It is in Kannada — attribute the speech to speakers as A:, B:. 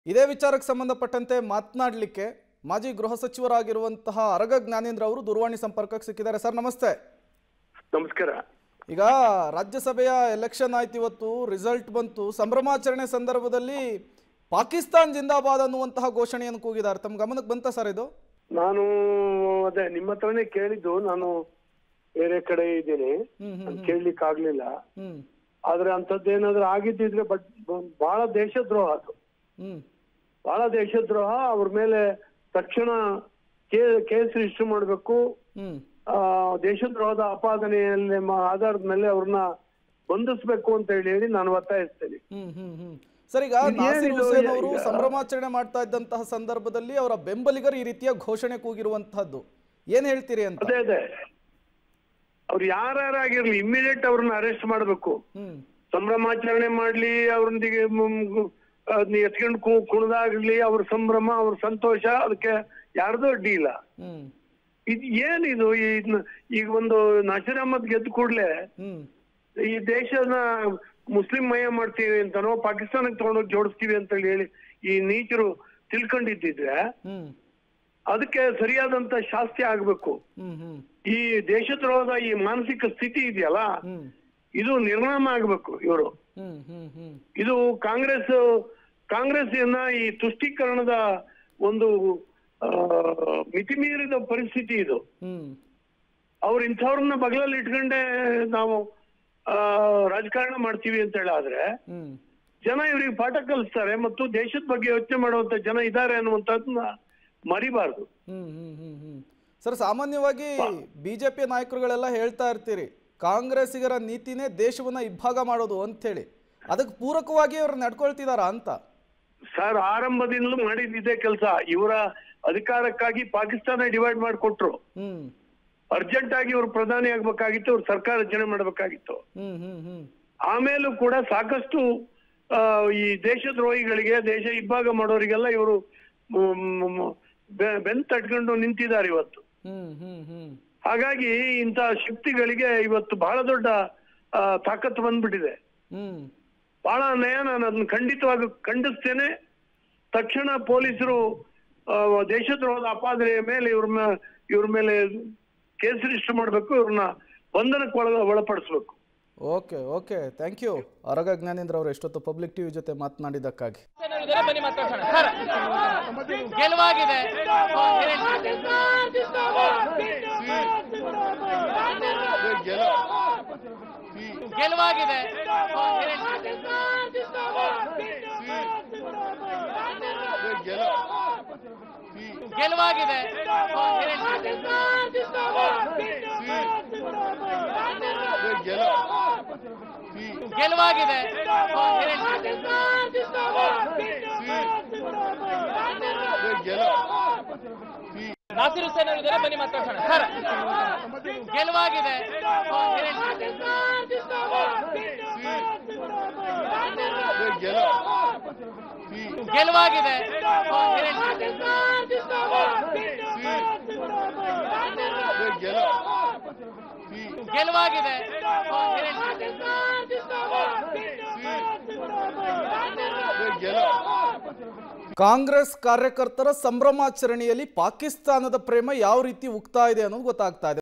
A: ಇದೇ ವಿಚಾರಕ್ಕೆ ಸಂಬಂಧಪಟ್ಟಂತೆ ಮಾತನಾಡಲಿಕ್ಕೆ ಮಾಜಿ ಗೃಹ ಸಚಿವರಾಗಿರುವಂತಹ ಅರಗ ಜ್ಞಾನೇಂದ್ರ ಅವರು ದೂರವಾಣಿ ಸಂಪರ್ಕಕ್ಕೆ ಸಿಕ್ಕಿದ್ದಾರೆ ಸರ್ ನಮಸ್ತೆ
B: ನಮಸ್ಕಾರ
A: ಈಗ ರಾಜ್ಯಸಭೆಯ ಎಲೆಕ್ಷನ್ ಆಯ್ತು ಇವತ್ತು ರಿಸಲ್ಟ್ ಬಂತು ಸಂಭ್ರಮಾಚರಣೆ ಸಂದರ್ಭದಲ್ಲಿ ಪಾಕಿಸ್ತಾನ್ ಜಿಂದಾಬಾದ್ ಅನ್ನುವಂತಹ ಘೋಷಣೆಯನ್ನು ಕೂಗಿದ್ದಾರೆ ತಮ್ಮ ಗಮನಕ್ಕೆ ಬಂತ ಸರ್ ಇದು
B: ನಾನು ಅದೇ ನಿಮ್ಮ ಹತ್ರನೇ ಕೇಳಿದ್ದು ನಾನು ಬೇರೆ ಕಡೆ ಇದ್ದೀನಿ
A: ಹ್ಮ್ ಹ್ಮ್
B: ನಾನ್ ಕೇಳ್ಲಿಕ್ಕೆ ಆಗ್ಲಿಲ್ಲ
A: ಹ್ಮ್
B: ಆದ್ರೆ ಅಂತದ್ದೇನಾದ್ರೂ ಆಗಿದ್ದಿದ್ರೆ ಬಟ್ ಬಹಳ ದೇಶದ್ರೋಹ ಅದು
A: ಹ್ಮ್
B: ಬಹಳ ದೇಶದ್ರೋಹ ಅವ್ರ ಮೇಲೆ ತಕ್ಷಣ ಕೇ- ಕೇಸ್ ರಿಜಿಸ್ಟರ್ ಮಾಡಬೇಕು
A: ಹ್ಮ್
B: ದೇಶದ್ರೋಹದ ಆಪಾದನೆಯಲ್ಲಿ ಮ- ಆಧಾರದ ಮೇಲೆ ಅವ್ರನ್ನ ಬಂಧಿಸ್ಬೇಕು ಅಂತ ಹೇಳಿ ಹೇಳಿ ನಾನು ಒತ್ತಾಯಿಸ್ತೇನೆ
A: ಹ್ಮ್ ಹ್ಮ್ ಹ್ಮ್ ಸರ್ ಈಗ
B: ಇದೇನಿದು
A: ನಾಸಿರ್ ಹುಸೇನ್ ಅವರು
B: ಈಗ?
A: ಸಂಭ್ರಮಾಚರಣೆ ಮಾಡ್ತಾ ಇದ್ದಂತಹ ಸಂದರ್ಭದಲ್ಲಿ ಅವರ ಬೆಂಬಲಿಗರು ಈ ರೀತಿಯ ಘೋಷಣೆ ಕೂಗಿರುವಂತಹದ್ದು ಏನ್ ಹೇಳ್ತೀರಿ ಅಂತ
B: ಅದೇ ಅದೇ ಅವ್ರು ಯಾರ್ಯಾರಾಗಿರ್ಲಿ ಇಮ್ಮಿಡಿಯೇಟ್ ಅವ್ರನ್ನ ಅರೆಸ್ಟ್ ಮಾಡಬೇಕು
A: ಹ್ಮ್
B: ಸಂಭ್ರಮಾಚರಣೆ ಮಾಡ್ಲಿ ಅವ್ರೊಂದಿಗೆ ಅದನ್ನ ಎತ್ಕೊಂಡು ಕು- ಕುಣಿದಾಗ್ಲಿ ಅವ್ರ ಸಂಭ್ರಮ ಅವ್ರ ಸಂತೋಷ ಅದಕ್ಕೆ ಯಾರ್ದು ಅಡ್ಡಿ ಇಲ್ಲ
A: ಹ್ಮ್
B: ಇದು ಏನಿದು ಇದನ್ನ ಈಗ ಒಂದು ನಸೀರ್ ಅಹಮದ್ ಗೆದ್ದ ಕೂಡ್ಲೆ
A: ಹ್ಮ್
B: ಈ ದೇಶನ ಮುಸ್ಲಿಂ ಮಯ ಮಾಡ್ತೀವಿ ಅಂತನೋ ಪಾಕಿಸ್ತಾನಕ್ಕೆ ತಗೊಂಡೋಗಿ ಜೋಡಿಸ್ತೀವಿ ಅಂತ ಹೇಳಿ ಈ ನೀಚರು ತಿಳ್ಕೊಂಡಿದ್ದಿದ್ರೆ
A: ಹ್ಮ್
B: ಅದಕ್ಕೆ ಸರಿಯಾದಂತ ಶಾಸ್ತಿ ಆಗ್ಬೇಕು
A: ಹ್ಮ್ ಹ್ಮ್
B: ಈ ದೇಶದ್ರೋಹದ ಈ ಮಾನಸಿಕ ಸ್ಥಿತಿ ಇದೆಯಲ್ಲ
A: ಹ್ಮ್
B: ಇದು ನಿರ್ನಾಮ ಆಗ್ಬೇಕು ಇವರು
A: ಹ್ಮ್ ಹ್ಮ್ ಹ್ಮ್
B: ಇದು ಕಾಂಗ್ರೆಸ್ ಕಾಂಗ್ರೆಸ್ ಈ ತುಷ್ಟೀಕರಣದ ಒಂದು ಆ, ಮಿತಿಮೀರಿದ ಪರಿಸ್ಥಿತಿ ಇದು
A: ಹ್ಮ್
B: ಅವ್ರು ಇಂಥವ್ರನ್ನ ಬಗಲಲ್ಲಿ ಇಟ್ಕೊಂಡೆ ನಾವು ಆ, ರಾಜಕಾರಣ ಮಾಡ್ತೀವಿ ಅಂತ ಹೇಳಿ ಆದ್ರೆ
A: ಹ್ಮ್
B: ಜನ ಇವ್ರಿಗೆ ಪಾಠ ಕಲಿಸ್ತಾರೆ ಮತ್ತು ದೇಶದ ಬಗ್ಗೆ ಯೋಚನೆ ಮಾಡುವಂತ ಜನ ಇದ್ದಾರೆ ಅನ್ನುವಂಥದ್ದನ್ನ ಮರಿಬಾರ್ದು
A: ಹ್ಮ್ ಹ್ಮ್ ಹ್ಮ್ ಹ್ಮ್ ಸರ್ ಸಾಮಾನ್ಯವಾಗಿ ಬಿಜೆಪಿ ನಾಯಕರುಗಳೆಲ್ಲ ಹೇಳ್ತಾ ಇರ್ತೀರಿ ಕಾಂಗ್ರೆಸ್ಸಿಗರ ನೀತಿನೇ ದೇಶವನ್ನ ಇಬ್ಬಾಗ ಮಾಡೋದು ಅಂತೇಳಿ ಅದಕ್ಕೆ ಪೂರಕವಾಗಿ ಅವ್ರು ನಡ್ಕೊಳ್ತಿದಾರಾ ಅಂತ
B: ಸರ್ ಆರಂಭದಿಂದಲೂ ಮಾಡಿದ್ದಿದೆ ಕೆಲಸ ಇವರ ಅಧಿಕಾರಕ್ಕಾಗಿ ಪಾಕಿಸ್ತಾನ ಡಿವೈಡ್ ಮಾಡಿಕೊಟ್ರು
A: ಹ್ಮ್
B: ಅರ್ಜೆಂಟ್ ಆಗಿ ಇವ್ರು ಪ್ರಧಾನಿ ಆಗ್ಬೇಕಾಗಿತ್ತು ಇವ್ರು ಸರ್ಕಾರ ರಚನೆ ಮಾಡ್ಬೇಕಾಗಿತ್ತು
A: ಹ್ಮ್ ಹ್ಮ್ ಹ್ಮ್
B: ಆಮೇಲೂ ಕೂಡ ಸಾಕಷ್ಟು ಆ, ಈ ದೇಶದ್ರೋಹಿಗಳಿಗೆ ದೇಶ ಇಬ್ಬಾಗ ಮಾಡೋರಿಗೆಲ್ಲ ಇವರು ಬೆನ್ ತಟ್ಕೊಂಡು ನಿಂತಿದ್ದಾರೆ ಇವತ್ತು
A: ಹ್ಮ್ ಹ್ಮ್ ಹ್ಮ್
B: ಹಾಗಾಗಿ ಇಂಥ ಶಕ್ತಿಗಳಿಗೆ ಇವತ್ತು ಬಹಳ ದೊಡ್ಡ ಆ, ತಾಕತ್ತು ಬಂದ್ಬಿಟ್ಟಿದೆ
A: ಹ್ಮ್
B: ಬಹಳ ನಯ ನಾನು ಅದನ್ನ ಖಂಡಿತವಾಗಿ ಖಂಡಿಸ್ತೇನೆ ತಕ್ಷಣ ಪೊಲೀಸರು ಆ, ದೇಶದ್ರೋಹದ ಆಪಾದನೆಯ ಮೇಲೆ ಇವ್ರ ಮೇ- ಇವ್ರ ಮೇಲೆ ಕೇಸ್ ರಿಜಿಸ್ಟರ್ ಮಾಡಬೇಕು ಇವ್ರನ್ನ ಬಂಧನಕ್ಕೆ ಒಳ ಒಳಪಡಿಸ್ಬೇಕು
A: okay okay thank you Araga Jnanendra ಅವರು ಎಷ್ಟೊತ್ತು ಪಬ್ಲಿಕ್ ಟಿವಿ ಜೊತೆ ಮಾತನಾಡಿದ್ದಕ್ಕಾಗಿ
C: ಇದ್ದಾರೆ, ಬನ್ನಿ ಮಾತಾಡ್ಸೋಣ ಸರ್ ಗೆಲುವಾಗಿದೆ ಗೆಲುವಾಗಿದೆ ಗೆಲುವಾಗಿದೆ ಗೆಲುವಾಗಿದೆ ನಾಸಿರ್ ಹುಸೇನ್ ಅವರು ಇದ್ದಾರೆ, ಬನ್ನಿ ಮಾತಾಡ್ಸೋಣ ಸರ್ ಗೆಲುವಾಗಿದೆ ಗೆಲುವಾಗಿದೆ ಗೆಲುವಾಗಿದೆ
A: ಕಾಂಗ್ರೆಸ್ ಕಾರ್ಯಕರ್ತರ ಸಂಭ್ರಮಾಚರಣೆಯಲ್ಲಿ ಪಾಕಿಸ್ತಾನದ ಪ್ರೇಮ ಯಾವ ರೀತಿ ಉಕ್ತಾ ಇದೆ ಅನ್ನೋದು ಗೊತ್ತಾಗ್ತಾ ಇದೆ